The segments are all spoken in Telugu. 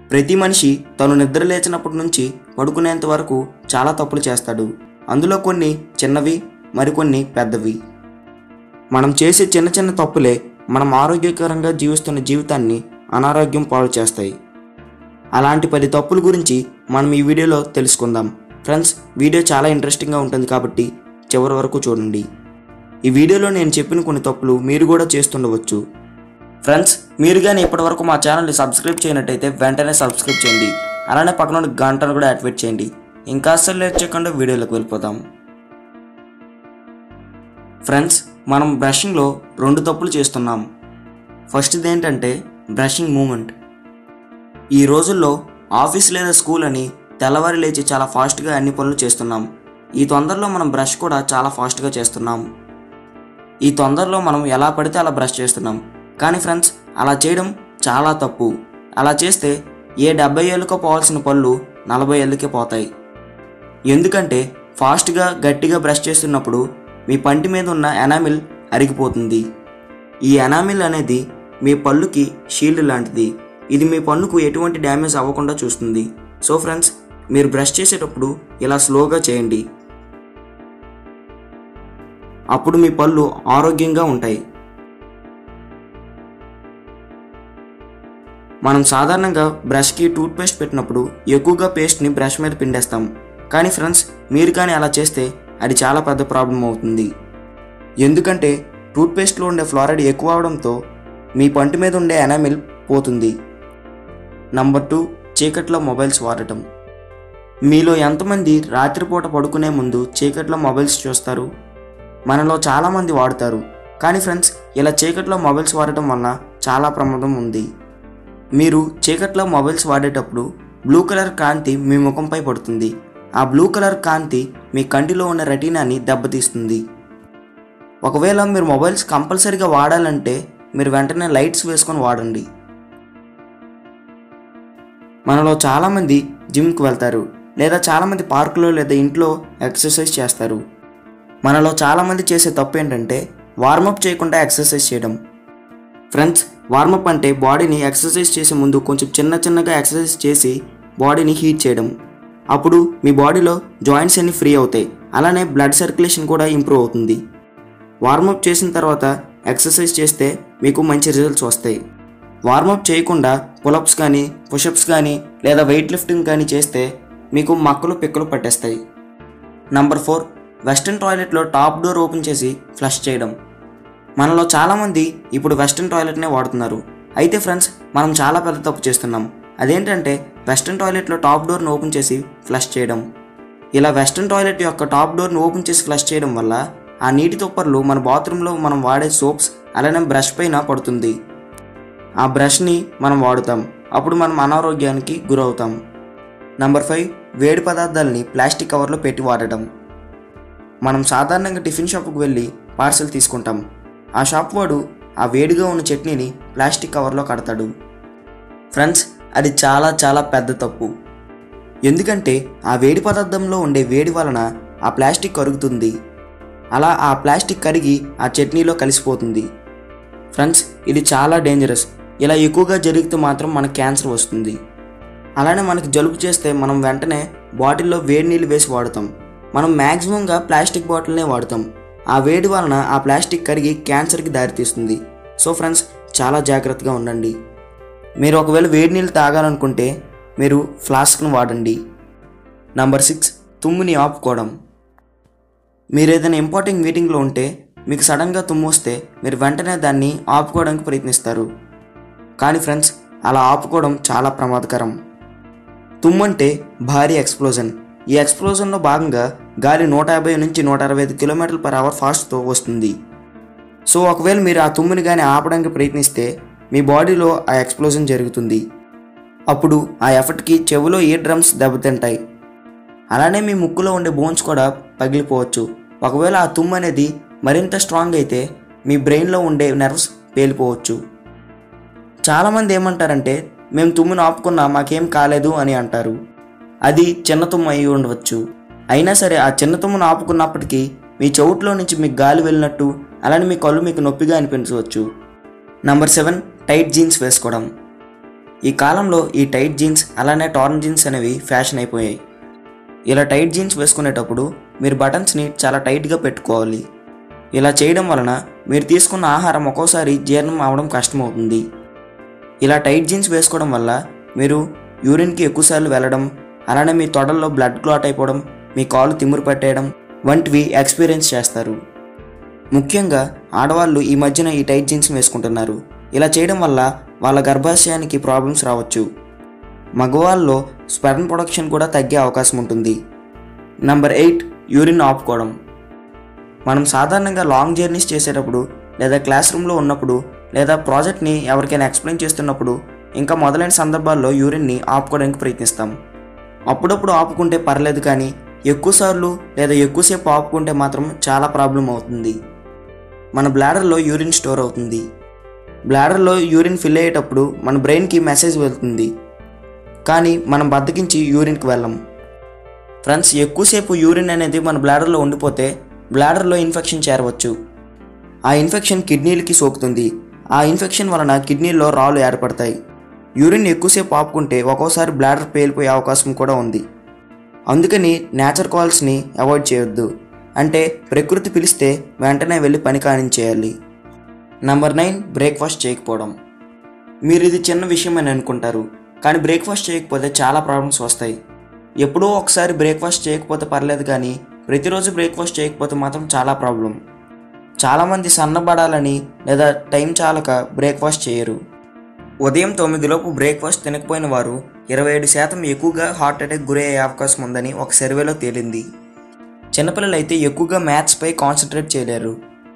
ప్రతి మనిషి తను నిద్ర లేచినప్పటి నుంచి పడుకునేంత వరకు చాలా తప్పులు చేస్తాడు అందులో కొన్ని చిన్నవి మరికొన్ని పెద్దవి మనం చేసే చిన్న చిన్న తప్పులే మనం ఆరోగ్యకరంగా జీవిస్తున్న జీవితాన్ని అనారోగ్యం పాలు చేస్తాయి అలాంటి పది తప్పుల గురించి మనం ఈ వీడియోలో తెలుసుకుందాం ఫ్రెండ్స్ వీడియో చాలా ఇంట్రెస్టింగ్గా ఉంటుంది కాబట్టి చివరి వరకు చూడండి ఈ వీడియోలో నేను చెప్పిన కొన్ని తప్పులు మీరు కూడా చేస్తుండవచ్చు ఫ్రెండ్స్ మీరు కానీ ఇప్పటివరకు మా ఛానల్ని సబ్స్క్రైబ్ చేయనట్టయితే వెంటనే సబ్స్క్రైబ్ చేయండి అలానే పక్కన ఉన్న గంటను కూడా యాక్టివేట్ చేయండి ఇంకా అస్సలు లేట్ చేయకుండా వీడియోలోకి వెళ్ళిపోతాం ఫ్రెండ్స్ మనం బ్రషింగ్లో రెండు తప్పులు చేస్తున్నాం ఫస్ట్ది ఏంటంటే బ్రషింగ్ మూమెంట్ ఈ రోజుల్లో ఆఫీస్ లేదా స్కూల్ అని తెల్లవారి లేచి చాలా ఫాస్ట్గా అన్ని పనులు చేస్తున్నాం ఈ తొందరలో మనం బ్రష్ కూడా చాలా ఫాస్ట్గా చేస్తున్నాం ఈ తొందరలో మనం ఎలా పడితే అలా బ్రష్ చేస్తున్నాం కానీ ఫ్రెండ్స్ అలా చేయడం చాలా తప్పు అలా చేస్తే ఏ డెబ్బై ఏళ్ళకో పోవాల్సిన పళ్ళు నలభై ఏళ్ళకే పోతాయి ఎందుకంటే ఫాస్ట్గా గట్టిగా బ్రష్ చేస్తున్నప్పుడు మీ పంటి మీద ఉన్న ఎనామిల్ అరిగిపోతుంది ఈ ఎనామిల్ అనేది మీ పళ్ళుకి షీల్డ్ లాంటిది ఇది మీ పన్నుకు ఎటువంటి డ్యామేజ్ అవ్వకుండా చూస్తుంది సో ఫ్రెండ్స్ మీరు బ్రష్ చేసేటప్పుడు ఇలా స్లోగా చేయండి అప్పుడు మీ పళ్ళు ఆరోగ్యంగా ఉంటాయి మనం సాధారణంగా బ్రష్కి టూత్పేస్ట్ పెట్టినప్పుడు ఎక్కువగా పేస్ట్ని బ్రష్ మీద పిండేస్తాం కానీ ఫ్రెండ్స్ మీరు కానీ అలా చేస్తే అది చాలా పెద్ద ప్రాబ్లం అవుతుంది ఎందుకంటే టూత్పేస్ట్లో ఉండే ఫ్లోరైడ్ ఎక్కువ అవడంతో మీ పంటి మీద ఉండే ఎనామిల్ పోతుంది నంబర్ టూ చీకట్లో మొబైల్స్ వాడటం మీలో ఎంతమంది రాత్రిపూట పడుకునే ముందు చీకట్లో మొబైల్స్ చూస్తారు మనలో చాలామంది వాడుతారు కానీ ఫ్రెండ్స్ ఇలా చీకట్లో మొబైల్స్ వాడటం వల్ల చాలా ప్రమాదం ఉంది మీరు చీకట్లో మొబైల్స్ వాడేటప్పుడు బ్లూ కలర్ కాంతి మీ ముఖంపై పడుతుంది ఆ బ్లూ కలర్ కాంతి మీ కంటిలో ఉన్న రెటీనాని దెబ్బతీస్తుంది ఒకవేళ మీరు మొబైల్స్ కంపల్సరీగా వాడాలంటే మీరు వెంటనే లైట్స్ వేసుకొని వాడండి మనలో చాలామంది జిమ్కి వెళ్తారు లేదా చాలామంది పార్కులో లేదా ఇంట్లో ఎక్సర్సైజ్ చేస్తారు మనలో చాలామంది చేసే తప్పు ఏంటంటే వార్మప్ చేయకుండా ఎక్సర్సైజ్ చేయడం ఫ్రెండ్స్ వార్మప్ అంటే బాడీని ఎక్సర్సైజ్ చేసే ముందు కొంచెం చిన్న చిన్నగా ఎక్సర్సైజ్ చేసి బాడీని హీట్ చేయడం అప్పుడు మీ బాడీలో జాయింట్స్ అన్ని ఫ్రీ అవుతాయి అలానే బ్లడ్ సర్క్యులేషన్ కూడా ఇంప్రూవ్ అవుతుంది వార్మప్ చేసిన తర్వాత ఎక్సర్సైజ్ చేస్తే మీకు మంచి రిజల్ట్స్ వస్తాయి వార్మప్ చేయకుండా పులప్స్ కానీ పుషప్స్ కానీ లేదా వెయిట్ లిఫ్టింగ్ కానీ చేస్తే మీకు మక్కలు పిక్కలు పట్టేస్తాయి నంబర్ ఫోర్ వెస్ట్రన్ టాయిలెట్లో టాప్ డోర్ ఓపెన్ చేసి ఫ్లష్ చేయడం మనలో చాలామంది ఇప్పుడు వెస్ట్రన్ టాయిలెట్నే వాడుతున్నారు అయితే ఫ్రెండ్స్ మనం చాలా పెద్ద తప్పు చేస్తున్నాం అదేంటంటే వెస్ట్రన్ టాయిలెట్లో టాప్ డోర్ని ఓపెన్ చేసి ఫ్లష్ చేయడం ఇలా వెస్ట్రన్ టాయిలెట్ యొక్క టాప్ డోర్ని ఓపెన్ చేసి ఫ్లష్ చేయడం వల్ల ఆ నీటి తుప్పర్లు మన బాత్రూంలో మనం వాడే సోప్స్ అలానే బ్రష్ పైన పడుతుంది ఆ బ్రష్ని మనం వాడుతాం అప్పుడు మనం అనారోగ్యానికి గురవుతాం నంబర్ ఫైవ్ వేడి పదార్థాలని ప్లాస్టిక్ కవర్లో పెట్టి వాడటం మనం సాధారణంగా టిఫిన్ షాప్కి వెళ్ళి పార్సల్ తీసుకుంటాం ఆ షాప్ వాడు ఆ వేడిగా ఉన్న చట్నీని ప్లాస్టిక్ కవర్లో కడతాడు ఫ్రెండ్స్ అది చాలా చాలా పెద్ద తప్పు ఎందుకంటే ఆ వేడి పదార్థంలో ఉండే వేడి వలన ఆ ప్లాస్టిక్ కరుగుతుంది అలా ఆ ప్లాస్టిక్ కరిగి ఆ చట్నీలో కలిసిపోతుంది ఫ్రెండ్స్ ఇది చాలా డేంజరస్ ఇలా ఎక్కువగా జరిగితే మాత్రం మనకు క్యాన్సర్ వస్తుంది అలానే మనకి జలుబు చేస్తే మనం వెంటనే బాటిల్లో వేడి నీళ్ళు వేసి వాడుతాం మనం మ్యాక్సిమంగా ప్లాస్టిక్ బాటిల్నే వాడతాం ఆ వేడి వలన ఆ ప్లాస్టిక్ కరిగి క్యాన్సర్కి దారితీస్తుంది సో ఫ్రెండ్స్ చాలా జాగ్రత్తగా ఉండండి మీరు ఒకవేళ వేడి నీళ్ళు తాగాలనుకుంటే మీరు ఫ్లాస్క్ను వాడండి నంబర్ సిక్స్ తుమ్ముని ఆపుకోవడం మీరు ఏదైనా ఇంపార్టెంట్ మీటింగ్లో ఉంటే మీకు సడన్గా తుమ్ము వస్తే మీరు వెంటనే దాన్ని ఆపుకోవడానికి ప్రయత్నిస్తారు కానీ ఫ్రెండ్స్ అలా ఆపుకోవడం చాలా ప్రమాదకరం తుమ్ము అంటే భారీ ఎక్స్ప్లోజన్ ఈ ఎక్స్ప్లోజన్లో భాగంగా గాలి నూట యాభై నుంచి నూట అరవై ఐదు కిలోమీటర్ల పర్ అవర్ ఫాస్ట్తో వస్తుంది సో ఒకవేళ మీరు ఆ తుమ్ముని కానీ ఆపడానికి ప్రయత్నిస్తే మీ బాడీలో ఆ ఎక్స్ప్లోజన్ జరుగుతుంది అప్పుడు ఆ ఎఫర్ట్కి చెవిలో ఇయర్ డ్రమ్స్ దెబ్బతింటాయి అలానే మీ ముక్కులో ఉండే బోన్స్ కూడా పగిలిపోవచ్చు ఒకవేళ ఆ తుమ్ము అనేది మరింత స్ట్రాంగ్ అయితే మీ బ్రెయిన్లో ఉండే నర్వ్స్ పేలిపోవచ్చు చాలామంది ఏమంటారంటే మేము తుమ్మును ఆపుకున్నా మాకేం కాలేదు అని అంటారు అది చిన్న తుమ్ము అయి ఉండవచ్చు అయినా సరే ఆ చిన్న తుమ్మును ఆపుకున్నప్పటికీ మీ చెవుట్లో నుంచి మీకు గాలి వెళ్ళినట్టు అలానే మీ కళ్ళు మీకు నొప్పిగా అనిపించవచ్చు నంబర్ సెవెన్ టైట్ జీన్స్ వేసుకోవడం ఈ కాలంలో ఈ టైట్ జీన్స్ అలానే టార్న్ జీన్స్ అనేవి ఫ్యాషన్ అయిపోయాయి ఇలా టైట్ జీన్స్ వేసుకునేటప్పుడు మీరు బటన్స్ని చాలా టైట్గా పెట్టుకోవాలి ఇలా చేయడం వలన మీరు తీసుకున్న ఆహారం ఒక్కోసారి జీర్ణం అవడం కష్టమవుతుంది ఇలా టైట్ జీన్స్ వేసుకోవడం వల్ల మీరు యూరిన్కి ఎక్కువసార్లు వెళ్ళడం అలానే మీ తొడల్లో బ్లడ్ క్లాట్ అయిపోవడం మీ కాలు తిమ్మురు పట్టేయడం వంటివి ఎక్స్పీరియన్స్ చేస్తారు ముఖ్యంగా ఆడవాళ్ళు ఈ మధ్యన ఈ టైట్ జీన్స్ వేసుకుంటున్నారు ఇలా చేయడం వల్ల వాళ్ళ గర్భాశయానికి ప్రాబ్లమ్స్ రావచ్చు మగవాళ్ళలో స్పెర్మ్ ప్రొడక్షన్ కూడా తగ్గే అవకాశం ఉంటుంది నంబర్ ఎయిట్ యూరిన్ ఆపుకోవడం మనం సాధారణంగా లాంగ్ జర్నీస్ చేసేటప్పుడు లేదా క్లాస్ రూమ్లో ఉన్నప్పుడు లేదా ప్రాజెక్ట్ని ఎవరికైనా ఎక్స్ప్లెయిన్ చేస్తున్నప్పుడు ఇంకా మొదలైన సందర్భాల్లో యూరిన్ని ఆపుకోవడానికి ప్రయత్నిస్తాం అప్పుడప్పుడు ఆపుకుంటే పర్లేదు కానీ ఎక్కువసార్లు లేదా ఎక్కువసేపు ఆపుకుంటే మాత్రం చాలా ప్రాబ్లం అవుతుంది మన బ్లాడర్లో యూరిన్ స్టోర్ అవుతుంది బ్లాడర్లో యూరిన్ ఫిల్ అయ్యేటప్పుడు మన బ్రెయిన్కి మెసేజ్ వెళ్తుంది కానీ మనం బద్దకించి యూరిన్కి వెళ్ళం ఫ్రెండ్స్ ఎక్కువసేపు యూరిన్ అనేది మన బ్లాడర్లో ఉండిపోతే బ్లాడర్లో ఇన్ఫెక్షన్ చేరవచ్చు ఆ ఇన్ఫెక్షన్ కిడ్నీలకి సోకుతుంది ఆ ఇన్ఫెక్షన్ వలన కిడ్నీల్లో రాళ్ళు ఏర్పడతాయి యూరిన్ ఎక్కువసేపు ఆపుకుంటే ఒక్కోసారి బ్లాడర్ పేలిపోయే అవకాశం కూడా ఉంది అందుకని నేచర్ కాల్స్ని అవాయిడ్ చేయొద్దు అంటే ప్రకృతి పిలిస్తే వెంటనే వెళ్ళి పని కానించేయాలి నంబర్ నైన్ బ్రేక్ఫాస్ట్ చేయకపోవడం మీరు ఇది చిన్న విషయం అని అనుకుంటారు కానీ బ్రేక్ఫాస్ట్ చేయకపోతే చాలా ప్రాబ్లమ్స్ వస్తాయి ఎప్పుడో ఒకసారి బ్రేక్ఫాస్ట్ చేయకపోతే పర్లేదు కానీ ప్రతిరోజు బ్రేక్ఫాస్ట్ చేయకపోతే మాత్రం చాలా ప్రాబ్లం చాలామంది సన్నబడాలని లేదా టైం చాలక బ్రేక్ఫాస్ట్ చేయరు ఉదయం తొమ్మిదిలోపు బ్రేక్ఫాస్ట్ తినకపోయిన వారు ఇరవై ఏడు శాతం ఎక్కువగా హార్ట్ అటాక్ గురయ్యే అవకాశం ఉందని ఒక సర్వేలో తేలింది చిన్నపిల్లలు అయితే ఎక్కువగా మ్యాథ్స్పై కాన్సన్ట్రేట్ చేయలేరు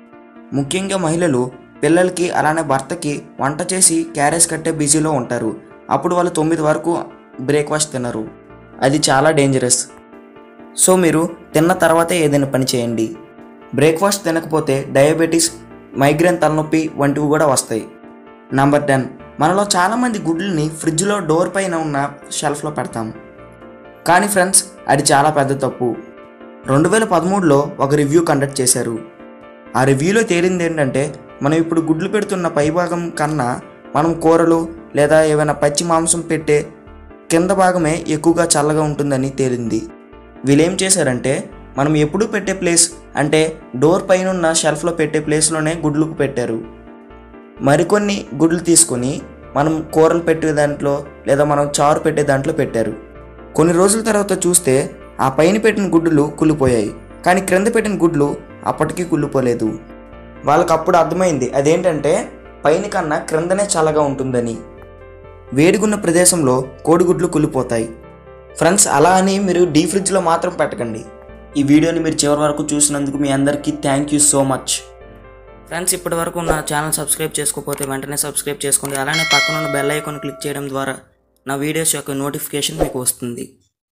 ముఖ్యంగా మహిళలు పిల్లలకి అలానే భర్తకి వంట చేసి క్యారేజ్ కట్టే బిజీలో ఉంటారు అప్పుడు వాళ్ళు తొమ్మిది వరకు బ్రేక్ఫాస్ట్ తినరు అది చాలా డేంజరస్ సో మీరు తిన్న తర్వాతే ఏదైనా పని చేయండి బ్రేక్ఫాస్ట్ తినకపోతే డయాబెటీస్ మైగ్రేన్ తలనొప్పి వంటివి కూడా వస్తాయి నంబర్ టెన్ మనలో చాలామంది గుడ్లని ఫ్రిడ్జ్లో డోర్ పైన ఉన్న షెల్ఫ్లో పెడతాం కానీ ఫ్రెండ్స్ అది చాలా పెద్ద తప్పు రెండు వేల పదమూడులో ఒక రివ్యూ కండక్ట్ చేశారు ఆ రివ్యూలో తేలింది ఏంటంటే మనం ఇప్పుడు గుడ్లు పెడుతున్న పైభాగం కన్నా మనం కూరలు లేదా ఏమైనా పచ్చి మాంసం పెట్టే కింద భాగమే ఎక్కువగా చల్లగా ఉంటుందని తేలింది వీళ్ళేం చేశారంటే మనం ఎప్పుడు పెట్టే ప్లేస్ అంటే డోర్ పైన ఉన్న షెల్ఫ్లో పెట్టే ప్లేస్లోనే గుడ్లకు పెట్టారు మరికొన్ని గుడ్లు తీసుకొని మనం కూరలు పెట్టే దాంట్లో లేదా మనం చారు పెట్టే దాంట్లో పెట్టారు కొన్ని రోజుల తర్వాత చూస్తే ఆ పైన పెట్టిన గుడ్లు కుళ్ళిపోయాయి కానీ క్రింద పెట్టిన గుడ్లు అప్పటికీ కుళ్ళిపోలేదు వాళ్ళకి అప్పుడు అర్థమైంది అదేంటంటే పైన కన్నా క్రిందనే చల్లగా ఉంటుందని వేడిగున్న ప్రదేశంలో కోడిగుడ్లు కుళ్ళిపోతాయి ఫ్రెండ్స్ అలా అని మీరు డీ ఫ్రిడ్జ్లో మాత్రం పెట్టకండి ఈ వీడియోని మీరు చివరి వరకు చూసినందుకు మీ అందరికీ thank you so much friends ఇప్పటి వరకు నా ఛానల్ సబ్స్క్రైబ్ చేసుకోకపోతే వెంటనే సబ్స్క్రైబ్ చేసుకోండి అలానే పక్కన ఉన్న బెల్ ఐకాన్ క్లిక్ చేయడం ద్వారా నా వీడియోస్ యొక్క నోటిఫికేషన్ మీకు వస్తుంది